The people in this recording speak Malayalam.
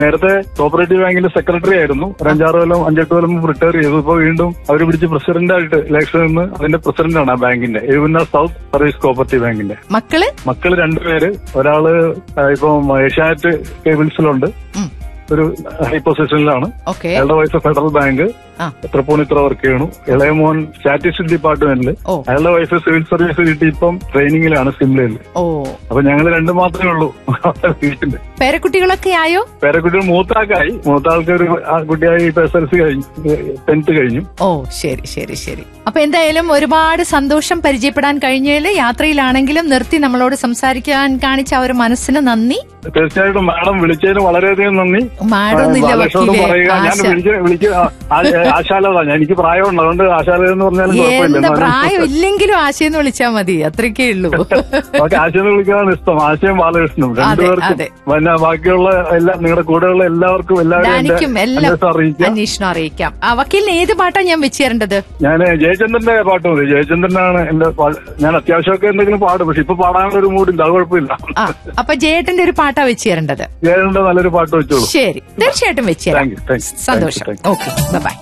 നേരത്തെ കോപ്പറേറ്റീവ് ബാങ്കിന്റെ സെക്രട്ടറി ആയിരുന്നു ഒരു അഞ്ചാറ് കൊല്ലം അഞ്ചെട്ട് കൊല്ലം റിട്ടയർ ചെയ്തു ഇപ്പൊ വീണ്ടും അവർ പിടിച്ച് പ്രസിഡന്റ് ആയിട്ട് ഇലക്ഷൻ നിന്ന് അതിന്റെ പ്രസിഡന്റാണ് ആ ബാങ്കിന്റെ എഴുപന്ന സൗത്ത് സർവീസ് കോപ്പറേറ്റീവ് ബാങ്കിന്റെ മക്കള് മക്കള് രണ്ടുപേര് ഒരാള് ആ, ഇപ്പം ഏഷ്യാനെറ്റ് കേബിൾസിലുണ്ട് ഉം. ഒരു ഹൈ പൊസിഷനിലാണ് ഓക്കെ അയാളുടെ വയസ്സ് ഫെഡറൽ ബാങ്ക് ആ. തൃപ്പൂണിത്ര വർക്ക് ചെയ്യണു ഇളയ മോൻ സ്റ്റാറ്റിസ്റ്റിക്സ് ഡിപ്പാർട്ട്മെന്റിൽ ഓ അയാളുടെ വയസ്സ് സിവിൽ സർവീസ് കിട്ടി ഇപ്പം ട്രെയിനിങ്ങിലാണ് സിംലയിൽ ഓ അപ്പൊ ഞങ്ങൾ രണ്ടു മാത്രമേ ഉള്ളൂ വീട്ടില് പേരക്കുട്ടികളൊക്കെ ആയോ പേരക്കുട്ടികൾ മൂത്താക്കായി മൂത്താൾക്ക് ഒരു ആ കുട്ടിയായി ഇപ്പൊ എസ് എൽ സി കഴിഞ്ഞു ടെൻത്ത് കഴിഞ്ഞു ഓ ശരി ശരി ശരി അപ്പൊ എന്തായാലും ഒരുപാട് സന്തോഷം പരിചയപ്പെടാൻ കഴിഞ്ഞതിൽ യാത്രയിലാണെങ്കിലും നിർത്തി നമ്മളോട് സംസാരിക്കാൻ കാണിച്ച ആ ഒരു മനസ്സിന് നന്ദി തീർച്ചയായിട്ടും മാഡം വിളിച്ചതിന് വളരെയധികം നന്ദി മാടൊന്നുമില്ല ബാലകൃഷ്ണനോട് വക്കീലെ പറയുക ഞാൻ ആശ വിളിച്ച് വിളിച്ച് ആശാലത ഞാൻ എനിക്ക് പ്രായമുണ്ട് അതുകൊണ്ട് ആശാലത എന്ന് പറഞ്ഞാലും കുഴപ്പമില്ല എന്താ എന്നാലും പ്രായം ഇല്ലെങ്കിലും ആശയെന്ന് വിളിച്ചാ മതി അത്രയ്ക്കേ ഉള്ളൂ ഓക്കെ ആശയം വിളിക്കാനാണ് ഇഷ്ടം ആശയം ബാലകൃഷ്ണനും അതെ. രണ്ടുപേർക്കും പിന്നെ ബാക്കിയുള്ള എല്ലാ നിങ്ങളുടെ കൂടെയുള്ള എല്ലാവർക്കും എല്ലാവരും എന്റെ ഡാനിക്കും എല്ലാം അന്വേഷണം അറിയിക്കാം അന്വേഷണം അറിയിക്കാം ആ വക്കീലിന് ഏത് പാട്ടാ ഞാൻ വെച്ച് തരേണ്ടത് ഞാൻ ജയചന്ദ്രന്റെ പാട്ട് മതി ജയചന്ദ്രനാണ് എന്റെ പാ- ഞാൻ അത്യാവശ്യമൊക്കെ എന്തെങ്കിലും പാടും പക്ഷെ ഇപ്പൊ പാടാനുള്ള ഒരു മൂഡില്ല അത് കുഴപ്പമില്ല ആ അപ്പൊ ജയേട്ടന്റെ ഒരു പാട്ടാ വെച്ച് തരേണ്ടത് ജയചന്ദ്രന്റെ നല്ലൊരു പാട്ട് വെച്ചോളൂ ശരി തീർച്ചയായിട്ടും വെച്ച് തരാം താങ്ക് യു താങ്ക് യു സന്തോഷം താങ്ക് യു ഓക്കെ ബൈ